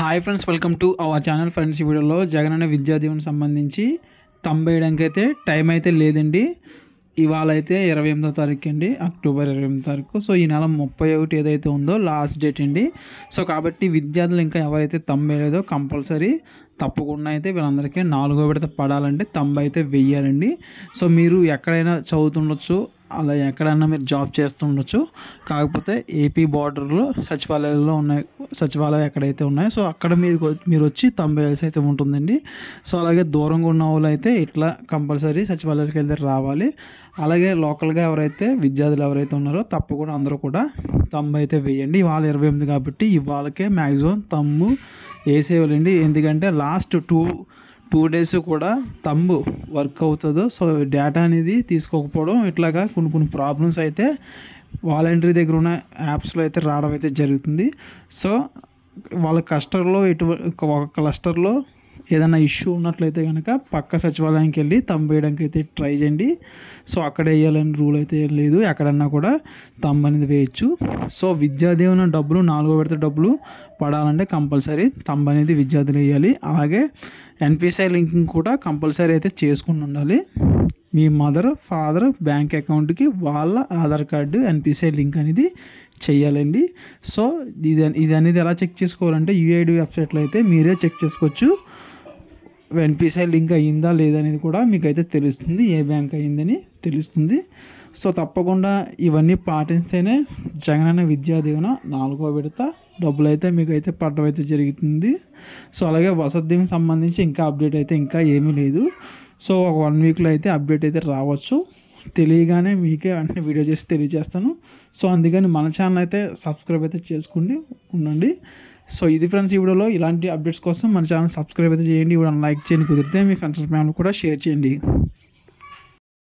hi friends welcome to our channel friends ఈ వీడియోలో జగన్ అనే విద్యాదీవెన సంబంధించి తంబేయడానికి అయితే టైం అయితే లేదండి ఇవాళ అయితే ఇరవై ఎనిమిదో తారీఖు అండి అక్టోబర్ ఇరవై ఎనిమిదో తారీఖు సో ఈ నెల ముప్పై ఒకటి ఏదైతే ఉందో లాస్ట్ డేట్ అండి సో కాబట్టి విద్యార్థులు ఇంకా ఎవరైతే తంబేయలేదో కంపల్సరీ తప్పకుండా అయితే వీళ్ళందరికీ నాలుగో విడత పడాలంటే తంబ అయితే వెయ్యాలండి సో మీరు ఎక్కడైనా చదువుతుండొచ్చు అలా ఎక్కడైనా మీరు జాబ్ చేస్తుండొచ్చు కాకపోతే ఏపీ బార్డర్లో సచివాలయాల్లో ఉన్నాయి సచివాలయం ఎక్కడైతే ఉన్నాయో సో అక్కడ మీరు మీరు వచ్చి తంబేయాల్సి అయితే ఉంటుందండి సో అలాగే దూరంగా ఉన్న వాళ్ళు అయితే ఇట్లా కంపల్సరీ సచివాలయానికి వెళ్తే రావాలి అలాగే లోకల్గా ఎవరైతే విద్యార్థులు ఎవరైతే ఉన్నారో తప్పకుండా అందరూ కూడా తమ్ము అయితే వేయండి ఇవాళ ఇరవై ఎనిమిది కాబట్టి ఇవాళకే మ్యాక్సిమం తమ్ము వేసేయాలండి ఎందుకంటే లాస్ట్ టూ టూ డేస్ కూడా తమ్ము వర్క్ అవుతుందో సో డేటా అనేది తీసుకోకపోవడం ఇట్లాగా కొన్ని కొన్ని ప్రాబ్లమ్స్ అయితే వాలంటరీ దగ్గర ఉన్న యాప్స్లో అయితే రావడం అయితే జరుగుతుంది సో వాళ్ళ క్లస్టర్లో ఎటు ఒక క్లస్టర్లో ఏదైనా ఇష్యూ ఉన్నట్లయితే కనుక పక్క సచివాలయానికి వెళ్ళి తమ్ము వేయడానికి అయితే ట్రై చేయండి సో అక్కడ వేయాలని రూల్ అయితే ఏం లేదు ఎక్కడన్నా కూడా తమ్ము అనేది వేయచ్చు సో విద్యాదీవన డబ్బులు నాలుగో విడత డబ్బులు పడాలంటే కంపల్సరీ తమ్ము అనేది విద్యార్థులు వేయాలి అలాగే ఎన్పిసిఐ లింకింగ్ కూడా కంపల్సరీ అయితే చేసుకుని ఉండాలి మీ మదర్ ఫాదర్ బ్యాంక్ అకౌంట్కి వాళ్ళ ఆధార్ కార్డు ఎన్పిసిఐ లింక్ అనేది చేయాలండి సో ఇది ఇది అనేది ఎలా చెక్ చేసుకోవాలంటే యూఐడి వెబ్సైట్లో అయితే మీరే చెక్ చేసుకోవచ్చు ఎన్పిసిఐ లింక్ అయ్యిందా లేదనేది కూడా మీకు అయితే తెలుస్తుంది ఏ బ్యాంక్ అయ్యిందని తెలుస్తుంది సో తప్పకుండా ఇవన్నీ పాటిస్తేనే జగనన్న విద్యా దీవెన నాలుగో విడత డబ్బులు అయితే మీకు అయితే పడడం అయితే జరుగుతుంది సో అలాగే వసతి దీవెన సంబంధించి ఇంకా అప్డేట్ అయితే ఇంకా ఏమీ లేదు సో ఒక వన్ వీక్లో అయితే అప్డేట్ అయితే రావచ్చు తెలియగానే మీకే వెంటనే వీడియో చేసి తెలియజేస్తాను సో అందుకని మన ఛానల్ అయితే సబ్స్క్రైబ్ అయితే చేసుకోండి ఉండండి సో ఇది ఫ్రెండ్స్ ఈ వీడియోలో ఇలాంటి అప్డేట్స్ కోసం మన ఛానల్ సబ్స్క్రైబ్ అయితే చేయండి ఇప్పుడు లైక్ చేయండి కుదిరితే మీ ఫ్రెండ్స్ ఫ్యామిలీ కూడా షేర్ చేయండి